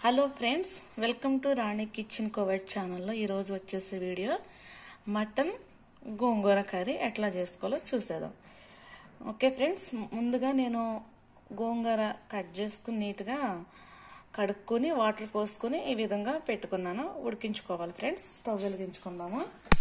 hello friends welcome to Rani kitchen కోవైట్ ఛానల్లో ఈరోజు వచ్చేసే వీడియో మటన్ గోంగూర కర్రీ ఎట్లా చేసుకోవాలో చూసేద్దాం ఓకే ఫ్రెండ్స్ ముందుగా నేను గోంగూర కట్ చేసుకుని నీట్గా కడుక్కొని వాటర్ పోసుకొని ఈ విధంగా పెట్టుకున్నాను ఉడికించుకోవాలి ఫ్రెండ్స్ స్టవ్ వెలిగించుకుందాము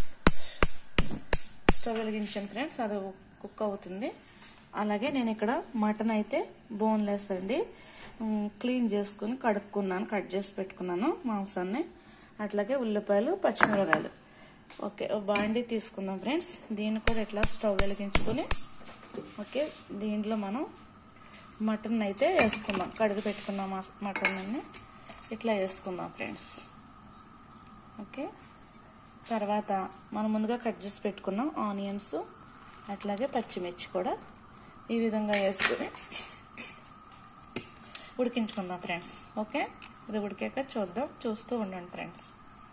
స్టవ్ వెలిగించాను ఫ్రెండ్స్ అది కుక్ అవుతుంది అలాగే నేను ఇక్కడ మటన్ అయితే బోన్లెస్ అండి క్లీన్ చేసుకుని కడుక్కున్నాను కట్ చేసి పెట్టుకున్నాను మాంసాన్ని అట్లాగే ఉల్లిపాయలు పచ్చిమిరకాయలు ఓకే బాండి తీసుకుందాం ఫ్రెండ్స్ దీన్ని కూడా ఇట్లా స్టవ్ వెలిగించుకొని ఓకే దీంట్లో మనం మటన్ అయితే వేసుకుందాం కడిగి పెట్టుకున్నాం మటన్ అన్ని ఇట్లా వేసుకుందాం ఫ్రెండ్స్ ఓకే తర్వాత మనం ముందుగా కట్ చేసి పెట్టుకున్నాం ఆనియన్స్ అట్లాగే పచ్చిమిర్చి కూడా ఈ విధంగా వేసుకుని ఉడికించుకుందాం ఫ్రెండ్స్ ఓకే ఇది ఉడికాక చూద్దాం చూస్తూ ఉండండి ఫ్రెండ్స్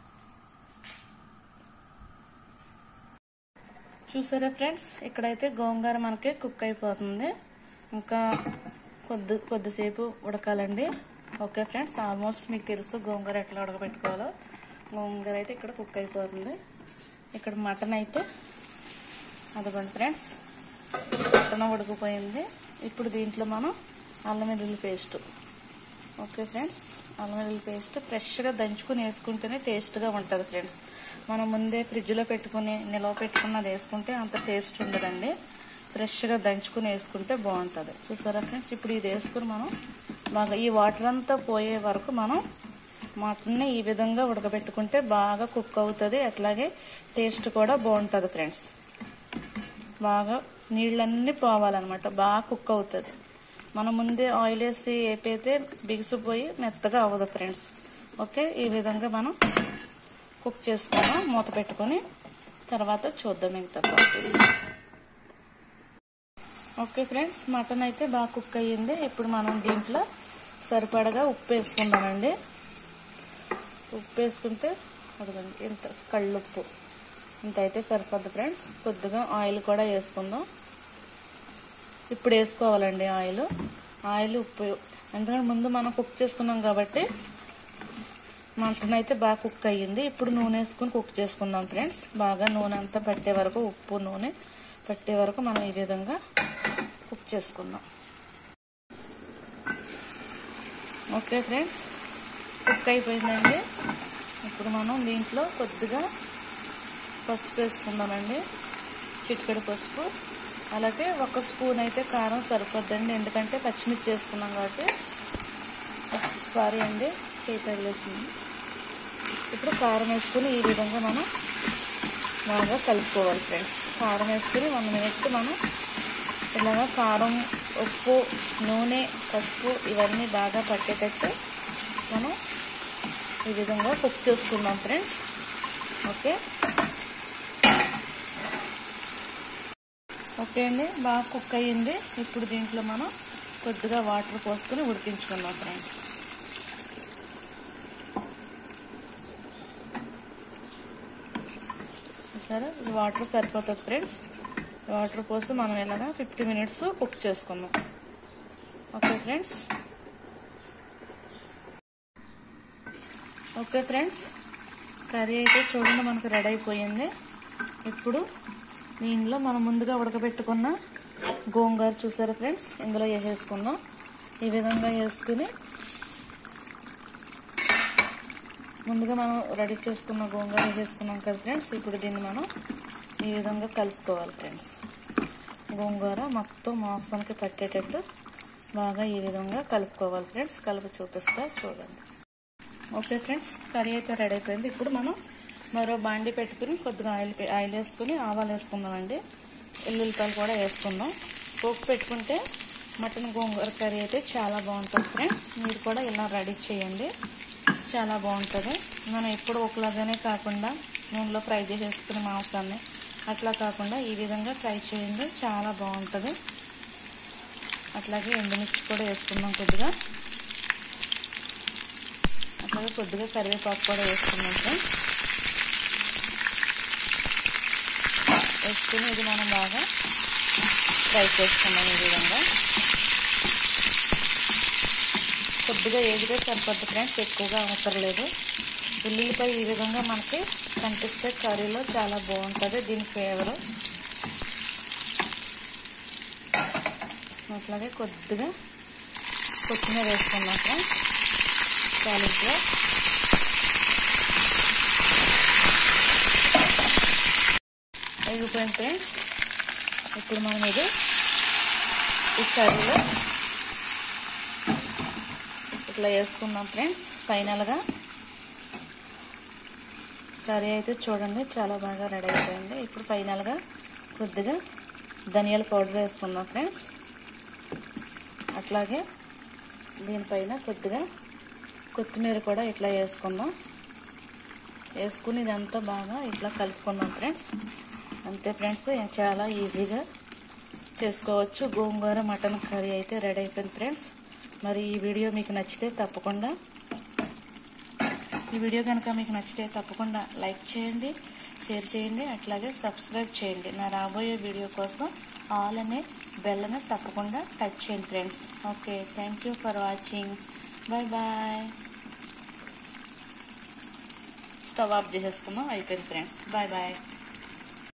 చూసారా ఫ్రెండ్స్ ఇక్కడైతే గోంగూర మనకి కుక్ అయిపోతుంది ఇంకా కొద్ది కొద్దిసేపు ఉడకాలండి ఓకే ఫ్రెండ్స్ ఆల్మోస్ట్ మీకు తెలుసు గోంగూర ఎట్లా ఉడకబెట్టుకోవాలో గోంగూర అయితే ఇక్కడ కుక్ అయిపోతుంది ఇక్కడ మటన్ అయితే అదిగోండి ఫ్రెండ్స్ మటన్ ఉడికిపోయింది ఇప్పుడు దీంట్లో మనం అల్లం వెల్లుల్లి పేస్ట్ ఓకే ఫ్రెండ్స్ అల్లం వెల్లుల్లి పేస్ట్ ఫ్రెష్గా దంచుకుని వేసుకుంటేనే టేస్ట్గా ఉంటుంది ఫ్రెండ్స్ మనం ముందే ఫ్రిడ్జ్లో పెట్టుకుని నిల్వ పెట్టుకున్నది వేసుకుంటే అంత టేస్ట్ ఉండదండి ఫ్రెష్గా దంచుకుని వేసుకుంటే బాగుంటుంది చూసారా ఫ్రెండ్స్ ఇప్పుడు ఇది వేసుకుని మనం బాగా ఈ వాటర్ అంతా పోయే వరకు మనం మటన్ని ఈ విధంగా ఉడకబెట్టుకుంటే బాగా కుక్ అవుతుంది అట్లాగే టేస్ట్ కూడా బాగుంటుంది ఫ్రెండ్స్ బాగా నీళ్ళన్నీ పోవాలన్నమాట బాగా కుక్ అవుతుంది మనం ముందే ఆయిల్ వేసి వేపైతే బిగిసిపోయి మెత్తగా అవ్వదు ఫ్రెండ్స్ ఓకే ఈ విధంగా మనం కుక్ చేసుకుందాం మూత పెట్టుకొని తర్వాత చూద్దాం మిగతా ప్రాసెస్ ఓకే ఫ్రెండ్స్ మటన్ అయితే బాగా కుక్ అయ్యింది ఇప్పుడు మనం దీంట్లో సరిపడగా ఉప్పు వేసుకుందామండి ఉప్పు వేసుకుంటే అదిగండి ఇంత కళ్ళుప్పు ఇంత అయితే సరిపోద్ది ఫ్రెండ్స్ కొద్దిగా ఆయిల్ కూడా వేసుకుందాం ఇప్పుడు వేసుకోవాలండి ఆయిల్ ఆయిల్ ఉప్పు ఎందుకంటే ముందు మనం కుక్ చేసుకున్నాం కాబట్టి మటన్ అయితే బాగా కుక్ అయ్యింది ఇప్పుడు నూనె వేసుకుని కుక్ చేసుకుందాం ఫ్రెండ్స్ బాగా నూనె అంతా పట్టే వరకు ఉప్పు నూనె పట్టే వరకు మనం ఈ విధంగా కుక్ చేసుకుందాం ఓకే ఫ్రెండ్స్ కుక్ అయిపోయిందండి ఇప్పుడు మనం దీంట్లో కొద్దిగా పసుపు వేసుకుందామండి చిటికెడు పసుపు అలాగే ఒక స్పూన్ అయితే కారం సరిపోద్దండి ఎందుకంటే పచ్చిమిర్చి వేసుకున్నాం కాబట్టి సారీ అండి చేయి తగిలేసింది ఇప్పుడు కారం వేసుకుని ఈ విధంగా మనం బాగా కలుపుకోవాలి ఫ్రెండ్స్ కారం వేసుకుని వన్ మినిట్ మనం ఇలాగా కారం ఉప్పు నూనె పసుపు ఇవన్నీ బాగా పట్టేటట్టు మనం ఈ విధంగా కుక్ చేసుకుందాం ఫ్రెండ్స్ ఓకే ఓకే అండి బాగా కుక్ అయ్యింది ఇప్పుడు దీంట్లో మనం కొద్దిగా వాటర్ పోసుకొని ఉడికించుకుందాం ఫ్రెండ్స్ సరే ఇది వాటర్ సరిపోతుంది ఫ్రెండ్స్ వాటర్ పోసి మనం ఇలాగా ఫిఫ్టీ మినిట్స్ కుక్ చేసుకుందాం okay friends okay friends curry అయితే చూడండి మనకు రెడీ అయిపోయింది ఇప్పుడు దీనిలో మనం ముందుగా ఉడకబెట్టుకున్న గోంగూర చూసారా ఫ్రెండ్స్ ఇందులో వేసేసుకుందాం ఈ విధంగా వేసుకుని ముందుగా మనం రెడీ చేసుకున్న గోంగూర వేసేసుకున్నాం కదా ఫ్రెండ్స్ ఇప్పుడు దీన్ని మనం ఈ విధంగా కలుపుకోవాలి ఫ్రెండ్స్ గోంగూర మొత్తం మాంసానికి పట్టేటట్టు బాగా ఈ విధంగా కలుపుకోవాలి ఫ్రెండ్స్ కలిపి చూపిస్తా చూడండి ఓకే ఫ్రెండ్స్ కర్రీ అయితే రెడీ అయిపోయింది ఇప్పుడు మనం మరో బాండి పెట్టుకుని కొద్దిగా ఆయిల్ ఆయిల్ వేసుకుని ఆవాలు వేసుకుందామండి ఎల్లుల్లిపాయలు కూడా వేసుకుందాం పోపు పెట్టుకుంటే మటన్ గోంగూర కర్రీ అయితే చాలా బాగుంటుంది ఫ్రెండ్స్ మీరు కూడా ఇలా రెడీ చేయండి చాలా బాగుంటుంది మనం ఎప్పుడు ఒకలాగానే కాకుండా నూనెలో ఫ్రై చేసేసుకుని మాంసాన్ని అట్లా కాకుండా ఈ విధంగా ఫ్రై చేయండి చాలా బాగుంటుంది అట్లాగే ఎండుమిర్చి కూడా వేసుకుందాం కొద్దిగా అట్లాగే కొద్దిగా కరివేపాకు కూడా వేసుకుందాం ఫ్రెండ్స్ వేసుకుని ఇది మనం బాగా ఫ్రై చేసుకున్నాం ఈ విధంగా కొద్దిగా ఏగితే సరిపోద్ది ఫ్రెండ్స్ ఎక్కువగా అవసరం ఉల్లిపాయ ఈ విధంగా మనకి కనిపిస్తే కర్రీలో చాలా బాగుంటుంది దీని ఫ్లేవర్ అట్లాగే కొద్దిగా కొత్తిమీర వేసుకున్నాం ఫ్రెండ్స్ తాలింపులో అయిపోయింది ఫ్రెండ్స్ ఇప్పుడు మనం ఇది ఈ కర్రీలో ఇట్లా వేసుకుందాం ఫ్రెండ్స్ ఫైనల్గా కర్రీ అయితే చూడండి చాలా బాగా రెడీ అయిపోయింది ఇప్పుడు ఫైనల్గా కొద్దిగా ధనియాల పౌడర్ వేసుకుందాం ఫ్రెండ్స్ అట్లాగే దీనిపైన కొద్దిగా కొత్తిమీర కూడా ఇట్లా వేసుకుందాం వేసుకుని ఇదంతా బాగా ఇట్లా కలుపుకుందాం ఫ్రెండ్స్ అంతే ఫ్రెండ్స్ చాలా ఈజీగా చేసుకోవచ్చు గోంగూర మటన్ కర్రీ అయితే రెడీ అయిపోయింది ఫ్రెండ్స్ మరి ఈ వీడియో మీకు నచ్చితే తప్పకుండా ఈ వీడియో కనుక మీకు నచ్చితే తప్పకుండా లైక్ చేయండి షేర్ చేయండి అట్లాగే సబ్స్క్రైబ్ చేయండి నా రాబోయే వీడియో కోసం ఆల్ అనే బెల్ అనేది తప్పకుండా టచ్ చేయండి friends okay thank you for watching bye bye stove off చేసేసుకుందాం అయిపోయింది ఫ్రెండ్స్ బాయ్ బాయ్